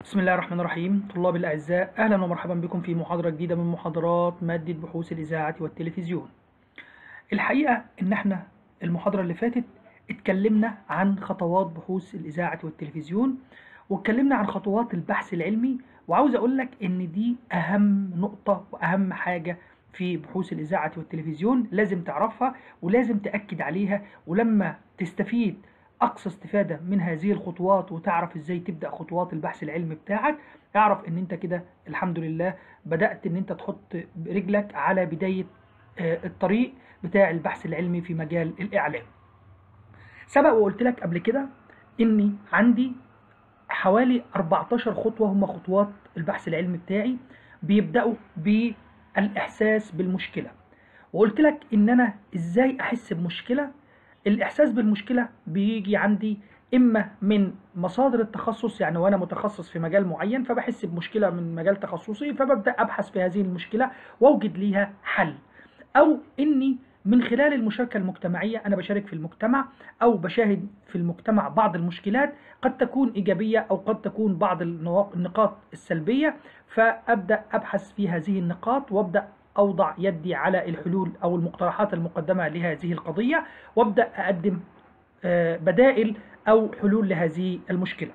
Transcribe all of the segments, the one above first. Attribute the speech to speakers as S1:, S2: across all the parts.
S1: بسم الله الرحمن الرحيم طلاب الأعزاء أهلا ومرحبا بكم في محاضرة جديدة من محاضرات مادة بحوث الإذاعة والتلفزيون الحقيقة إن احنا المحاضرة اللي فاتت اتكلمنا عن خطوات بحوث الإذاعة والتلفزيون واتكلمنا عن خطوات البحث العلمي وعاوز أقول لك إن دي أهم نقطة وأهم حاجة في بحوث الإذاعة والتلفزيون لازم تعرفها ولازم تأكد عليها ولما تستفيد اقصى استفاده من هذه الخطوات وتعرف ازاي تبدا خطوات البحث العلمي بتاعك اعرف ان انت كده الحمد لله بدات ان انت تحط رجلك على بدايه آه، الطريق بتاع البحث العلمي في مجال الاعلام سبق وقلت لك قبل كده اني عندي حوالي 14 خطوه هم خطوات البحث العلمي بتاعي بيبداوا بالاحساس بالمشكله وقلت لك ان انا ازاي احس بمشكله الإحساس بالمشكلة بيجي عندي إما من مصادر التخصص يعني وأنا متخصص في مجال معين فبحس بمشكلة من مجال تخصصي فببدأ أبحث في هذه المشكلة وأوجد ليها حل أو إني من خلال المشاركة المجتمعية أنا بشارك في المجتمع أو بشاهد في المجتمع بعض المشكلات قد تكون إيجابية أو قد تكون بعض النوا- النقاط السلبية فأبدأ أبحث في هذه النقاط وأبدأ أوضع يدي على الحلول أو المقترحات المقدمة لهذه القضية وأبدأ أقدم آه، بدائل أو حلول لهذه المشكلة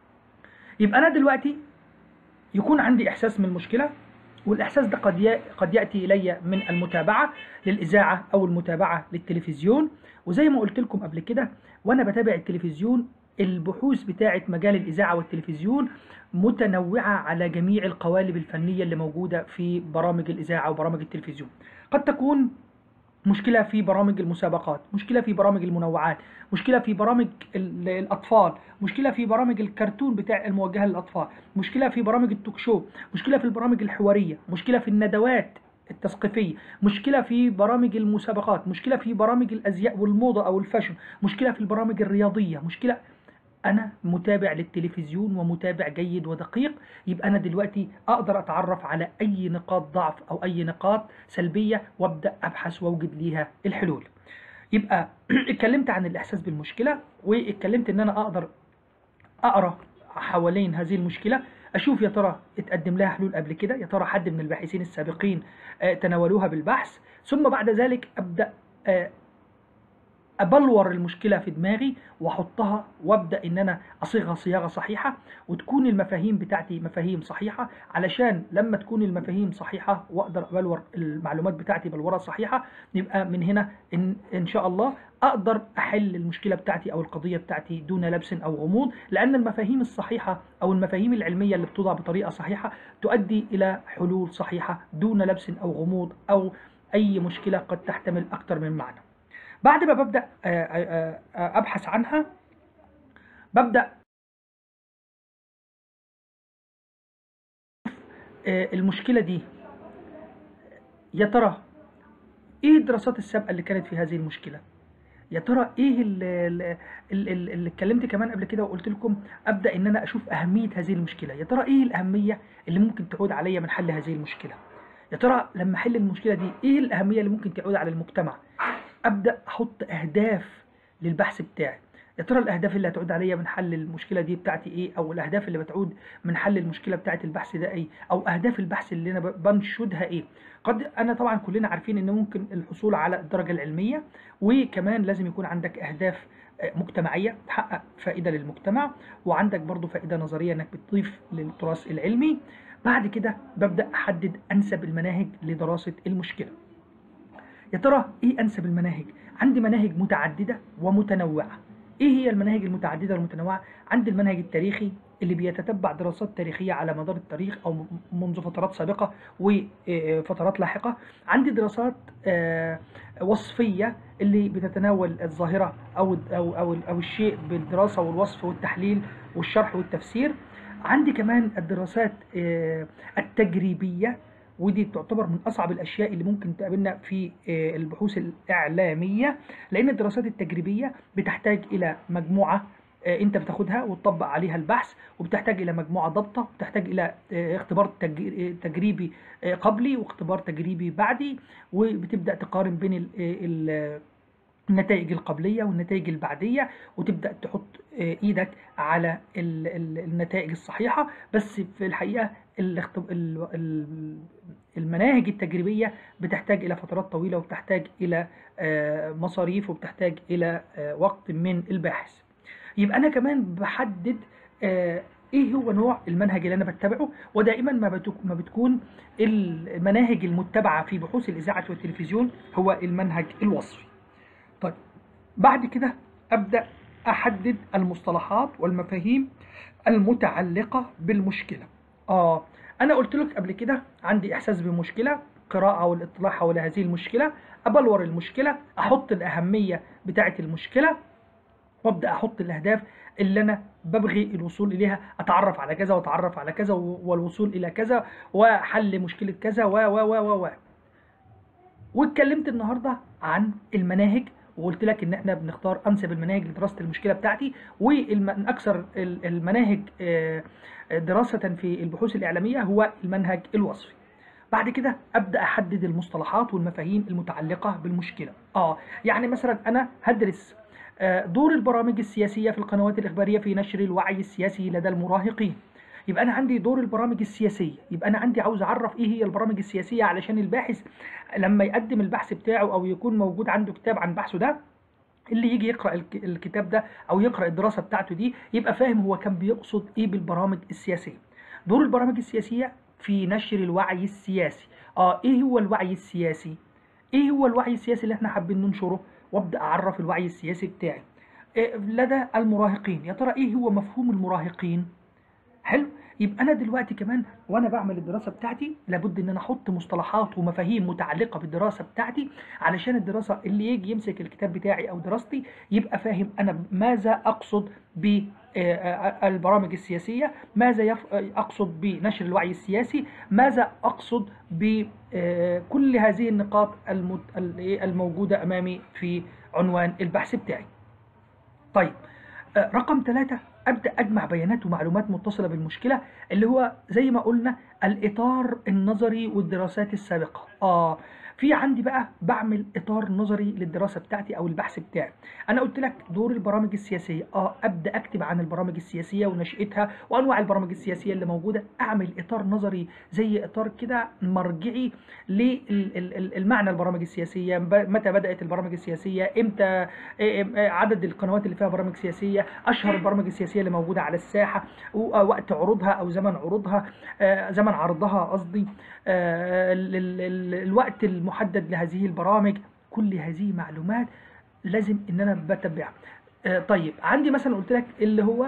S1: يبقى أنا دلوقتي يكون عندي إحساس من المشكلة والإحساس ده قد ي- قد يأتي إلي من المتابعة للإذاعة أو المتابعة للتلفزيون وزي ما قلت لكم قبل كده وأنا بتابع التلفزيون البحوث بتاعة مجال الإذاعة والتلفزيون متنوعة على جميع القوالب الفنية اللي موجودة في برامج الإذاعة وبرامج التلفزيون قد تكون مشكلة في برامج المسابقات مشكلة في برامج المنوعات مشكلة في برامج ال- الأطفال مشكلة في برامج الكرتون بتاع الموجهة للأطفال مشكلة في برامج التوك شو مشكلة في البرامج الحوارية مشكلة في الندوات التثقيفية مشكلة في برامج المسابقات مشكلة في برامج الأزياء والموضة أو الفاشن مشكلة في البرامج الرياضية مشكلة انا متابع للتلفزيون ومتابع جيد ودقيق يبقى انا دلوقتي اقدر اتعرف على اي نقاط ضعف او اي نقاط سلبيه وابدا ابحث واوجد ليها الحلول يبقى اتكلمت عن الاحساس بالمشكله واتكلمت ان انا اقدر اقرا حوالين هذه المشكله اشوف يا ترى اتقدم لها حلول قبل كده يا ترى حد من الباحثين السابقين آه، تناولوها بالبحث ثم بعد ذلك ابدا آه، ابلور المشكله في دماغي واحطها وابدا ان انا اصيغها صياغه صحيحه وتكون المفاهيم بتاعتي مفاهيم صحيحه علشان لما تكون المفاهيم صحيحه واقدر ابلور المعلومات بتاعتي بلوره صحيحه يبقى من هنا ان ان شاء الله اقدر احل المشكله بتاعتي او القضيه بتاعتي دون لبس او غموض لان المفاهيم الصحيحه او المفاهيم العلميه اللي بتوضع بطريقه صحيحه تؤدي الى حلول صحيحه دون لبس او غموض او اي مشكله قد تحتمل اكثر من معنى بعد ما ببدأ آه، آه، آه، أبحث عنها ببدأ آه، المشكلة دي يا ترى إيه الدراسات السابقة اللي كانت في هذه المشكلة؟ يا ترى إيه اللي, اللي, اللي اللي اتكلمت كمان قبل كده وقلت لكم أبدأ إن أنا أشوف أهمية هذه المشكلة، يا ترى إيه الأهمية اللي ممكن تعود عليا من حل هذه المشكلة؟ يا ترى لما أحل المشكلة دي إيه الأهمية اللي ممكن تعود على المجتمع؟ ابدا احط اهداف للبحث بتاعي يا ترى الاهداف اللي هتعود عليا من حل المشكله دي بتاعتي ايه او الاهداف اللي بتعود من حل المشكله بتاعت البحث ده ايه او اهداف البحث اللي انا ب- بنشدها ايه قد انا طبعا كلنا عارفين ان ممكن الحصول على الدرجه العلميه وكمان لازم يكون عندك اهداف آه، مجتمعيه تحقق فائده للمجتمع وعندك برضو فائده نظريه انك بتضيف للتراث العلمي بعد كده ببدا احدد انسب المناهج لدراسه المشكله يا ترى ايه انسب المناهج عندي مناهج متعدده ومتنوعه ايه هي المناهج المتعدده والمتنوعه عندي المنهج التاريخي اللي بيتتبع دراسات تاريخيه على مدار التاريخ او م- منذ فترات سابقه وفترات لاحقه عندي دراسات آه، وصفيه اللي بتتناول الظاهره او او او, أو الشيء بالدراسه والوصف والتحليل والشرح والتفسير عندي كمان الدراسات آه، التجريبيه ودي تعتبر من اصعب الاشياء اللي ممكن تقابلنا في آه، البحوث الاعلاميه لان الدراسات التجريبيه بتحتاج الى مجموعه آه، انت بتاخدها وتطبق عليها البحث وبتحتاج الى مجموعه ضابطه وبتحتاج الى آه، اختبار تج- آه، تجريبي آه، قبلي واختبار تجريبي بعدي وبتبدا تقارن بين ال- ال- النتائج القبليه والنتائج البعديه وتبدا تحط آه، ايدك على ال- ال- النتائج الصحيحه بس في الحقيقه الاختب- ال- ال- المناهج التجريبيه بتحتاج الى فترات طويله وبتحتاج الى آه، مصاريف وبتحتاج الى آه، وقت من الباحث يبقى انا كمان بحدد آه، ايه هو نوع المنهج اللي انا بتبعه ودائما ما بتك- ما بتكون المناهج المتبعه في بحوث الاذاعه والتلفزيون هو المنهج الوصفي طيب بعد كده ابدا احدد المصطلحات والمفاهيم المتعلقه بالمشكله اه انا قلت لك قبل كده عندي احساس بمشكله قراءه والاطلاع حول هذه المشكله ابلور المشكله احط الاهميه بتاعه المشكله وابدا احط الاهداف اللي انا ببغي الوصول اليها اتعرف على كذا واتعرف على كذا والوصول الى كذا وحل مشكله كذا و و و و و واتكلمت النهارده عن المناهج وقلت لك ان احنا بنختار انسب المناهج لدراسه المشكله بتاعتي ومن اكثر ال- المناهج آه، دراسه في البحوث الاعلاميه هو المنهج الوصفي بعد كده ابدا احدد المصطلحات والمفاهيم المتعلقه بالمشكله اه يعني مثلا انا هدرس آه، دور البرامج السياسيه في القنوات الاخباريه في نشر الوعي السياسي لدى المراهقين يبقى انا عندي دور البرامج السياسيه يبقى انا عندي عاوز اعرف ايه هي البرامج السياسيه علشان الباحث لما يقدم البحث بتاعه او يكون موجود عنده كتاب عن بحثه ده اللي يجي يقرا الك- الكتاب ده او يقرا الدراسه بتاعته دي يبقى فاهم هو كان بيقصد ايه بالبرامج السياسيه دور البرامج السياسيه في نشر الوعي السياسي اه ايه هو الوعي السياسي ايه هو الوعي السياسي اللي احنا حابين ننشره وابدا اعرف الوعي السياسي بتاعي إيه لدى المراهقين يا ترى ايه هو مفهوم المراهقين حلو يبقى انا دلوقتي كمان وانا بعمل الدراسه بتاعتي لابد ان انا احط مصطلحات ومفاهيم متعلقه بالدراسه بتاعتي علشان الدراسه اللي يجي يمسك الكتاب بتاعي او دراستي يبقى فاهم انا ماذا اقصد بالبرامج السياسيه ماذا يف- اقصد بنشر الوعي السياسي ماذا اقصد بكل هذه النقاط المت- الموجوده امامي في عنوان البحث بتاعي طيب آه، رقم ثلاثة أبدأ أجمع بيانات ومعلومات متصلة بالمشكلة اللي هو زي ما قلنا الإطار النظري والدراسات السابقة آه في عندي بقى بعمل إطار نظري للدراسة بتاعتي أو البحث بتاعي أنا قلت لك دور البرامج السياسية آه أبدأ أكتب عن البرامج السياسية ونشأتها وأنواع البرامج السياسية اللي موجودة أعمل إطار نظري زي إطار كده مرجعي للمعنى البرامج السياسية ب- متى بدأت البرامج السياسية إمتى إيه- إيه- عدد القنوات اللي فيها برامج سياسية أشهر البرامج السياسية اللي موجودة على الساحة و- وقت عروضها أو زمن عروضها آه، زمن عرضها قصدي آه، ال- ال- ال- الوقت المحدد لهذه البرامج كل هذه معلومات لازم إن أنا بتبعها آه، طيب عندي مثلا قلت لك اللي هو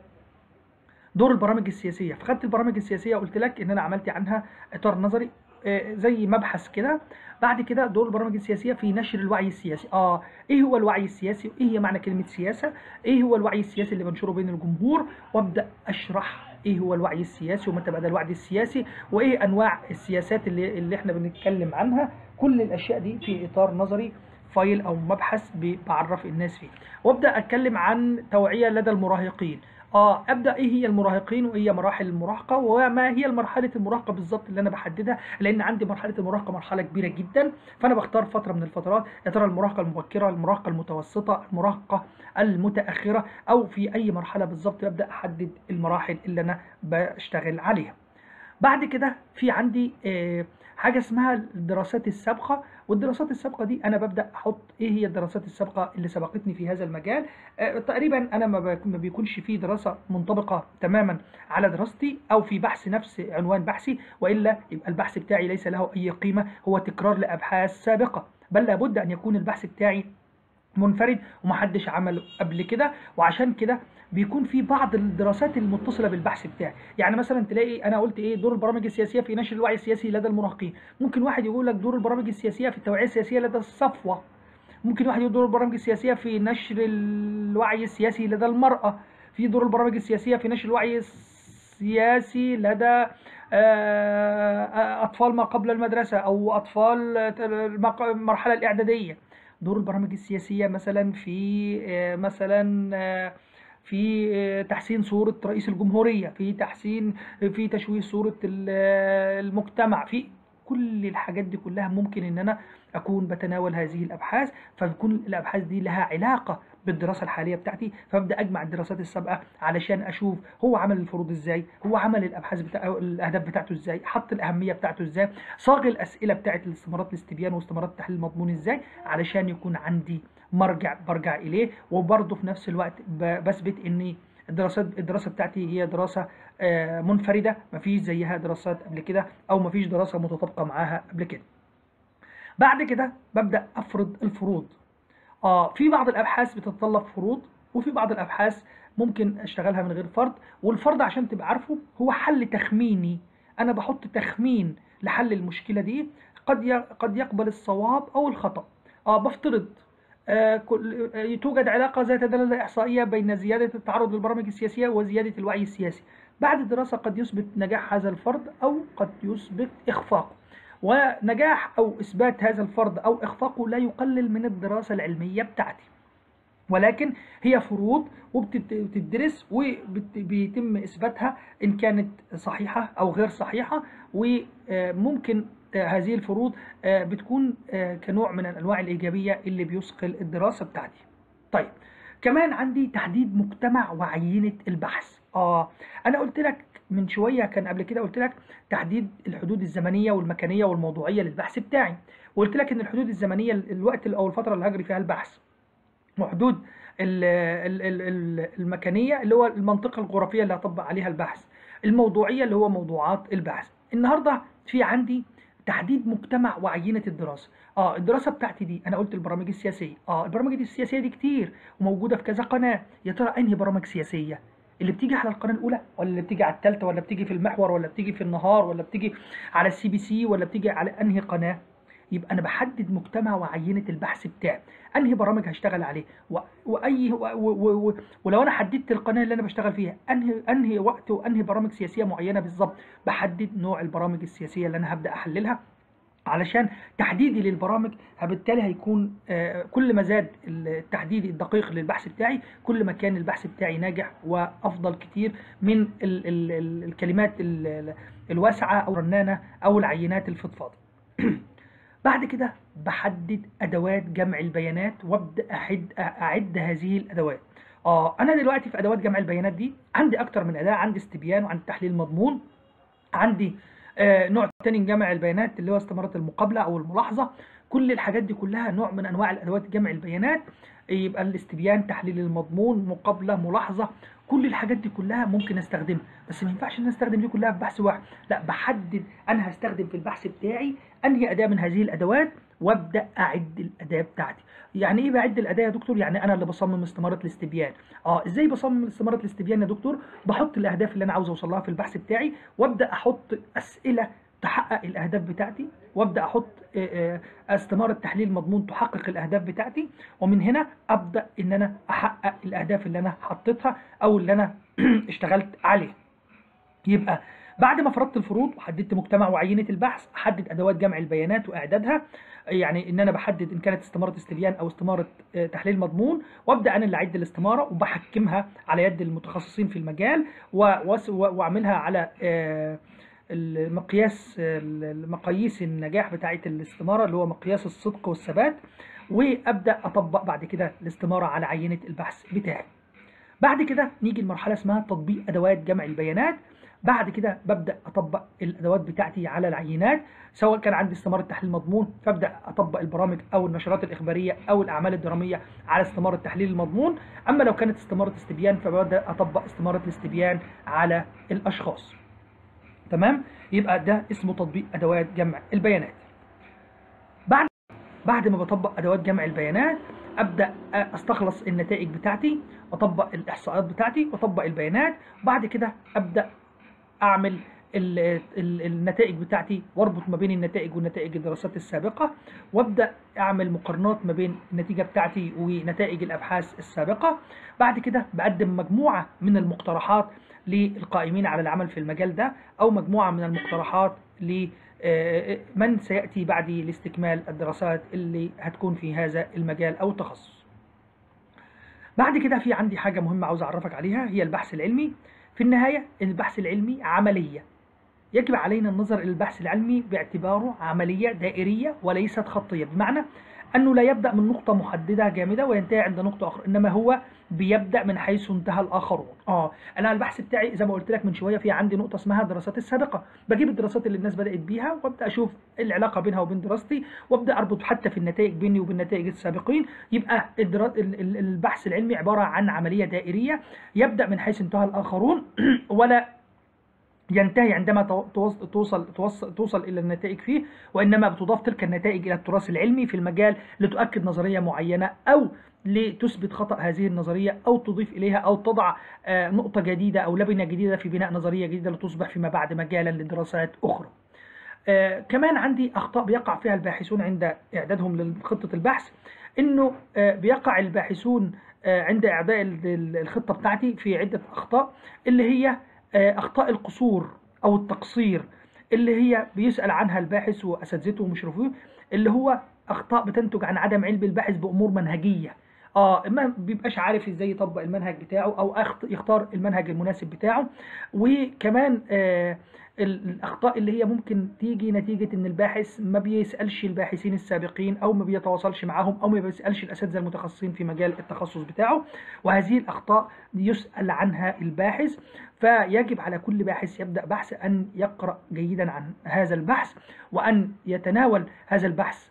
S1: دور البرامج السياسيه فخدت البرامج السياسيه قلت لك ان انا عملت عنها اطار نظري آه، زي مبحث كده بعد كده دور البرامج السياسيه في نشر الوعي السياسي اه ايه هو الوعي السياسي وايه هي معنى كلمه سياسه ايه هو الوعي السياسي اللي بنشره بين الجمهور وابدا اشرح ايه هو الوعي السياسي ومتى بدا الوعي السياسي وايه انواع السياسات اللي اللي احنا بنتكلم عنها كل الاشياء دي في اطار نظري فايل او مبحث ب- بعرف الناس فيه وابدا اتكلم عن توعيه لدى المراهقين اه ابدا ايه هي المراهقين وايه هي مراحل المراهقه وما هي مرحله المراهقه بالظبط اللي انا بحددها لان عندي مرحله المراهقه مرحله كبيره جدا فانا بختار فتره من الفترات يا ترى المراهقه المبكره المراهقه المتوسطه المراهقه المتاخره او في اي مرحله بالظبط ابدا احدد المراحل اللي انا بشتغل عليها بعد كده في عندي آه، حاجه اسمها الدراسات السابقه والدراسات السابقه دي انا ببدا احط ايه هي الدراسات السابقه اللي سبقتني في هذا المجال آه، تقريبا انا ما بك- ما بيكونش في دراسه منطبقه تماما على دراستي او في بحث نفس عنوان بحثي والا يبقى البحث بتاعي ليس له اي قيمه هو تكرار لابحاث سابقه بل لابد ان يكون البحث بتاعي منفرد ومحدش عمله قبل كده وعشان كده بيكون في بعض الدراسات المتصله بالبحث بتاعي يعني مثلا تلاقي انا قلت ايه دور البرامج السياسيه في نشر الوعي السياسي لدى المراهقين ممكن واحد يقول لك دور البرامج السياسيه في التوعيه السياسيه لدى الصفوه ممكن واحد يقول دور البرامج السياسيه في نشر الوعي السياسي لدى المراه في دور البرامج السياسيه في نشر الوعي السياسي لدى آه، اطفال ما قبل المدرسه او اطفال المق- المرحله الاعداديه دور البرامج السياسيه مثلا في آه، مثلا آه، في آه، تحسين صورة رئيس الجمهورية في تحسين في تشويه صورة ال- آه، المجتمع في كل الحاجات دي كلها ممكن ان انا اكون بتناول هذه الابحاث فبيكون الابحاث دي لها علاقة بالدراسه الحاليه بتاعتي فابدا اجمع الدراسات السابقه علشان اشوف هو عمل الفروض ازاي هو عمل الابحاث بتاع الاهداف بتاعته ازاي حط الاهميه بتاعته ازاي صاغ الاسئله بتاعت الاستمارات الاستبيان واستمارات التحليل المضمون ازاي علشان يكون عندي مرجع برجع اليه وبرضه في نفس الوقت ب- بثبت ان الدراسات الدراسه بتاعتي هي دراسه آه، منفرده مفيش زيها دراسات قبل كده او مفيش دراسه متطابقه معاها قبل كده بعد كده ببدا افرض الفروض اه في بعض الابحاث بتتطلب فروض وفي بعض الابحاث ممكن اشتغلها من غير فرض والفرض عشان تبقى عارفه هو حل تخميني انا بحط تخمين لحل المشكله دي قد ي- قد يقبل الصواب او الخطا اه بفترض آه كل- آه، توجد علاقة ذات دلالة إحصائية بين زيادة التعرض للبرامج السياسية وزيادة الوعي السياسي. بعد الدراسة قد يثبت نجاح هذا الفرض أو قد يثبت إخفاقه. ونجاح أو إثبات هذا الفرض أو إخفاقه لا يقلل من الدراسة العلمية بتاعتي. ولكن هي فروض وبتدرس وبيتم اثباتها ان كانت صحيحه او غير صحيحه وممكن هذه الفروض آه، بتكون آه، كنوع من الانواع الايجابيه اللي بيثقل الدراسه بتاعتي. طيب كمان عندي تحديد مجتمع وعينه البحث. اه انا قلت لك من شويه كان قبل كده قلت لك تحديد الحدود الزمنيه والمكانيه والموضوعيه للبحث بتاعي. وقلت لك ان الحدود الزمنيه الوقت او الفتره اللي هجري فيها البحث وحدود ال- ال- ال- ال- المكانيه اللي هو المنطقه الجغرافيه اللي هطبق عليها البحث الموضوعيه اللي هو موضوعات البحث النهارده في عندي تحديد مجتمع وعينه الدراسه اه الدراسه بتاعتي دي انا قلت البرامج السياسيه اه البرامج دي السياسيه دي كتير وموجوده في كذا قناه يا ترى انهي برامج سياسيه اللي بتيجي على القناه الاولى ولا اللي بتيجي على الثالثه ولا بتيجي في المحور ولا بتيجي في النهار ولا بتيجي على السي بي سي ولا بتيجي على انهي قناه يبقى انا بحدد مجتمع وعينه البحث بتاعي انهي برامج هشتغل عليه و... واي و... و... و... ولو انا حددت القناه اللي انا بشتغل فيها انهي انهي وقت وانهي برامج سياسيه معينه بالظبط بحدد نوع البرامج السياسيه اللي انا هبدا احللها علشان تحديدي للبرامج بالتالي هيكون آه، كل ما زاد التحديد الدقيق للبحث بتاعي كل ما كان البحث بتاعي ناجح وافضل كتير من ال ال ال الكلمات ال- ال- الواسعه او الرنانه او العينات الفضفاضه بعد كده بحدد ادوات جمع البيانات وابدا احد اعد هذه الادوات اه انا دلوقتي في ادوات جمع البيانات دي عندي اكتر من اداه عندي استبيان وعندي تحليل مضمون عندي آه نوع تاني من جمع البيانات اللي هو استمارة المقابلة أو الملاحظة كل الحاجات دي كلها نوع من أنواع الأدوات جمع البيانات يبقى الاستبيان تحليل المضمون مقابلة ملاحظة كل الحاجات دي كلها ممكن استخدمها بس ما ينفعش ان أنا استخدم دي كلها في بحث واحد لا بحدد انا هستخدم في البحث بتاعي انهي اداه من هذه الادوات وابدا اعد الاداه بتاعتي يعني ايه بعد الاداه يا دكتور يعني انا اللي بصمم استماره الاستبيان اه ازاي بصمم استماره الاستبيان يا دكتور بحط الاهداف اللي انا عاوز اوصل لها في البحث بتاعي وابدا احط اسئله تحقق الاهداف بتاعتي وابدا احط آه، آه، استماره تحليل مضمون تحقق الاهداف بتاعتي ومن هنا ابدا ان انا احقق الاهداف اللي انا حطيتها او اللي انا اشتغلت عليها يبقى بعد ما فرضت الفروض وحددت مجتمع وعينه البحث احدد ادوات جمع البيانات واعدادها يعني ان انا بحدد ان كانت استماره استبيان او استماره آه، تحليل مضمون وابدا انا اللي اعد الاستماره وبحكمها على يد المتخصصين في المجال و- وأس- و- واعملها على آه، المقياس المقاييس النجاح بتاعه الاستماره اللي هو مقياس الصدق والثبات وابدا اطبق بعد كده الاستماره على عينه البحث بتاعي بعد كده نيجي لمرحله اسمها تطبيق ادوات جمع البيانات بعد كده ببدا اطبق الادوات بتاعتي على العينات سواء كان عندي استماره تحليل مضمون فابدا اطبق البرامج او النشرات الاخباريه او الاعمال الدراميه على استماره تحليل المضمون اما لو كانت استماره استبيان فببدا اطبق استماره الاستبيان على الاشخاص تمام يبقى ده اسمه تطبيق ادوات جمع البيانات بعد بعد ما بطبق ادوات جمع البيانات ابدا استخلص النتائج بتاعتي اطبق الاحصاءات بتاعتي واطبق البيانات وبعد كده ابدا اعمل ال ال النتائج بتاعتي واربط ما بين النتائج ونتائج الدراسات السابقه وابدا اعمل مقارنات ما بين النتيجه بتاعتي ونتائج الابحاث السابقه بعد كده بقدم مجموعه من المقترحات للقائمين على العمل في المجال ده او مجموعه من المقترحات لمن سياتي بعدي لاستكمال الدراسات اللي هتكون في هذا المجال او التخصص بعد كده في عندي حاجه مهمه عاوز اعرفك عليها هي البحث العلمي في النهايه البحث العلمي عمليه يجب علينا النظر الى البحث العلمي باعتباره عمليه دائريه وليست خطيه بمعنى أنه لا يبدأ من نقطة محددة جامدة وينتهي عند نقطة أخرى إنما هو بيبدأ من حيث انتهى الآخرون آه أنا البحث بتاعي زي ما قلت لك من شوية في عندي نقطة اسمها الدراسات السابقة بجيب الدراسات اللي الناس بدأت بيها وأبدأ أشوف العلاقة بينها وبين دراستي وأبدأ أربط حتى في النتائج بيني وبين نتائج السابقين يبقى الدرا... ال- ال- البحث العلمي عبارة عن عملية دائرية يبدأ من حيث انتهى الآخرون ولا ينتهي عندما تو- توص- توصل توصل توصل الى النتائج فيه وانما بتضاف تلك النتائج الى التراث العلمي في المجال لتؤكد نظريه معينه او لتثبت خطا هذه النظريه او تضيف اليها او تضع آه، نقطه جديده او لبنه جديده في بناء نظريه جديده لتصبح فيما بعد مجالا لدراسات اخرى. آه، كمان عندي اخطاء بيقع فيها الباحثون عند اعدادهم لخطه البحث انه آه، بيقع الباحثون آه، عند اعداء ال- ال- الخطه بتاعتي في عده اخطاء اللي هي آه، اخطاء القصور او التقصير اللي هي بيسال عنها الباحث واساتذته ومشرفيه اللي هو اخطاء بتنتج عن عدم علم الباحث بامور منهجيه اه ما بيبقاش عارف ازاي يطبق المنهج بتاعه او أخط- يختار المنهج المناسب بتاعه وكمان آه ال- الاخطاء اللي هي ممكن تيجي نتيجه ان الباحث ما بيسالش الباحثين السابقين او ما بيتواصلش معاهم او ما بيسالش الاساتذه المتخصصين في مجال التخصص بتاعه وهذه الاخطاء يسال عنها الباحث فيجب على كل باحث يبدا بحث ان يقرا جيدا عن هذا البحث وان يتناول هذا البحث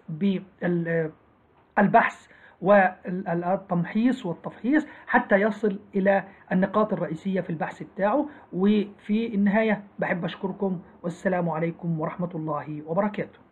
S1: بالبحث والتمحيص والتفحيص حتى يصل إلى النقاط الرئيسية في البحث بتاعه وفي النهاية بحب أشكركم والسلام عليكم ورحمة الله وبركاته